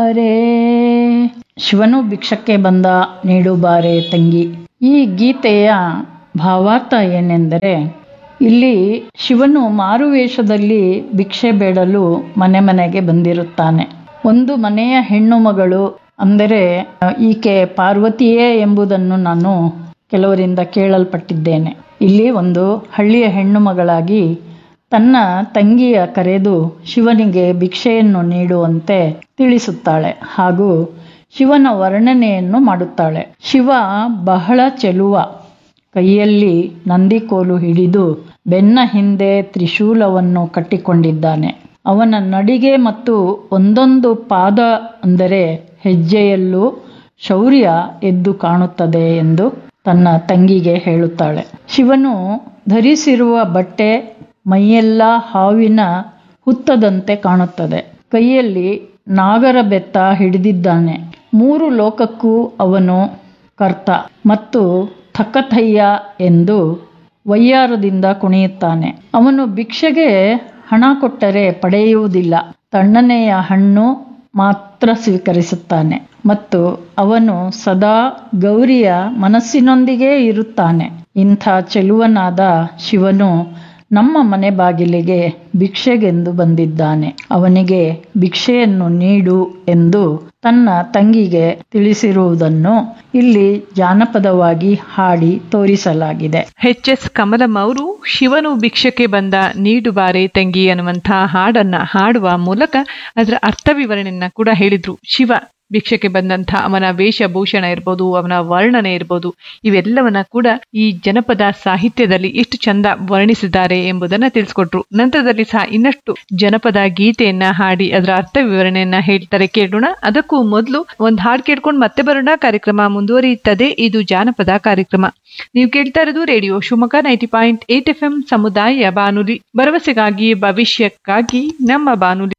ಬಾರೆ ಶಿವನು ಭಿಕ್ಷಕ್ಕೆ ಬಂದ ನೀಡು ಬಾರೆ ತಂಗಿ ಈ ಗೀತೆಯ ಭಾವಾರ್ಥ ಏನೆಂದರೆ ಇಲ್ಲಿ ಶಿವನು ಮಾರುವೇಷದಲ್ಲಿ ಭಿಕ್ಷೆ ಬೇಡಲು ಮನೆ ಮನೆಗೆ ಬಂದಿರುತ್ತಾನೆ ಒಂದು ಮನೆಯ ಹೆಣ್ಣು ಮಗಳು ಅಂದರೆ ಈಕೆ ಪಾರ್ವತಿಯೇ ಎಂಬುದನ್ನು ನಾನು ಕೆಲವರಿಂದ ಕೇಳಲ್ಪಟ್ಟಿದ್ದೇನೆ ಇಲ್ಲಿ ಒಂದು ಹಳ್ಳಿಯ ಹೆಣ್ಣು ಮಗಳಾಗಿ ತನ್ನ ತಂಗಿಯ ಕರೆದು ಶಿವನಿಗೆ ಭಿಕ್ಷೆಯನ್ನು ನೀಡುವಂತೆ ತಿಳಿಸುತ್ತಾಳೆ ಹಾಗೂ ಶಿವನ ವರ್ಣನೆಯನ್ನು ಮಾಡುತ್ತಾಳೆ ಶಿವ ಬಹಳ ಚೆಲುವ ಕೈಯಲ್ಲಿ ನಂದಿಕೋಲು ಹಿಡಿದು ಬೆನ್ನ ಹಿಂದೆ ತ್ರಿಶೂಲವನ್ನು ಕಟ್ಟಿಕೊಂಡಿದ್ದಾನೆ ಅವನ ನಡಿಗೆ ಮತ್ತು ಒಂದೊಂದು ಪಾದ ಅಂದರೆ ಹೆಜ್ಜೆಯಲ್ಲೂ ಶೌರ್ಯ ಎದ್ದು ಕಾಣುತ್ತದೆ ಎಂದು ತನ್ನ ತಂಗಿಗೆ ಹೇಳುತ್ತಾಳೆ ಶಿವನು ಧರಿಸಿರುವ ಬಟ್ಟೆ ಮೈಯೆಲ್ಲ ಹಾವಿನ ಹುತ್ತದಂತೆ ಕಾಣುತ್ತದೆ ಕೈಯಲ್ಲಿ ನಾಗರ ಬೆತ್ತ ಹಿಡಿದಿದ್ದಾನೆ ಮೂರು ಲೋಕಕ್ಕೂ ಅವನು ಕರ್ತ ಮತ್ತು ಥಕ್ಕಥಯ್ಯ ಎಂದು ವಯ್ಯಾರದಿಂದ ಕುಣಿಯುತ್ತಾನೆ ಅವನು ಭಿಕ್ಷೆಗೆ ಹಣ ಕೊಟ್ಟರೆ ಪಡೆಯುವುದಿಲ್ಲ ತಣ್ಣನೆಯ ಹಣ್ಣು ಮಾತ್ರ ಸ್ವೀಕರಿಸುತ್ತಾನೆ ಮತ್ತು ಅವನು ಸದಾ ಗೌರಿಯ ಮನಸ್ಸಿನೊಂದಿಗೇ ಇರುತ್ತಾನೆ ಇಂಥ ಚೆಲುವನಾದ ಶಿವನು ನಮ್ಮ ಮನೆ ಬಾಗಿಲಿಗೆ ಭಿಕ್ಷೆಗೆಂದು ಬಂದಿದ್ದಾನೆ ಅವನಿಗೆ ಭಿಕ್ಷೆಯನ್ನು ನೀಡು ಎಂದು ತನ್ನ ತಂಗಿಗೆ ತಿಳಿಸಿರುವುದನ್ನು ಇಲ್ಲಿ ಜಾನಪದವಾಗಿ ಹಾಡಿ ತೋರಿಸಲಾಗಿದೆ ಎಚ್ ಎಸ್ ಕಮಲಂ ಅವರು ಶಿವನು ಭಿಕ್ಷಕ್ಕೆ ಬಂದ ನೀಡು ಬಾರೆ ತಂಗಿ ಅನ್ನುವಂತಹ ಹಾಡನ್ನ ಹಾಡುವ ಮೂಲಕ ಅದರ ಅರ್ಥ ವಿವರಣೆಯನ್ನ ಕೂಡ ಹೇಳಿದ್ರು ಶಿವ ಭಿಕ್ಷಕ್ಕೆ ಬಂದಂಥ ಅವನ ವೇಷಭೂಷಣ ಇರ್ಬೋದು ಅವನ ವರ್ಣನೆ ಇರ್ಬೋದು ಇವೆಲ್ಲವನ್ನ ಕೂಡ ಈ ಜನಪದ ಸಾಹಿತ್ಯದಲ್ಲಿ ಎಷ್ಟು ಚಂದ ವರ್ಣಿಸಿದ್ದಾರೆ ಎಂಬುದನ್ನ ತಿಳಿಸ್ಕೊಟ್ರು ನಂತರದಲ್ಲಿ ಸಹ ಇನ್ನಷ್ಟು ಜನಪದ ಗೀತೆಯನ್ನ ಹಾಡಿ ಅದರ ಅರ್ಥ ವಿವರಣೆಯನ್ನ ಹೇಳ್ತಾರೆ ಕೇಳೋಣ ಅದಕ್ಕೂ ಮೊದಲು ಒಂದು ಹಾಡು ಕೇಳ್ಕೊಂಡು ಮತ್ತೆ ಬರೋಣ ಕಾರ್ಯಕ್ರಮ ಮುಂದುವರಿಯುತ್ತದೆ ಇದು ಜಾನಪದ ಕಾರ್ಯಕ್ರಮ ನೀವು ಕೇಳ್ತಾ ಇರೋದು radio Shivamogga ninety point eight FM ಎಂ ಸಮುದಾಯ ಬಾನುಲಿ ಭರವಸೆಗಾಗಿ ಭವಿಷ್ಯಕ್ಕಾಗಿ ನಮ್ಮ ಬಾನುಲಿ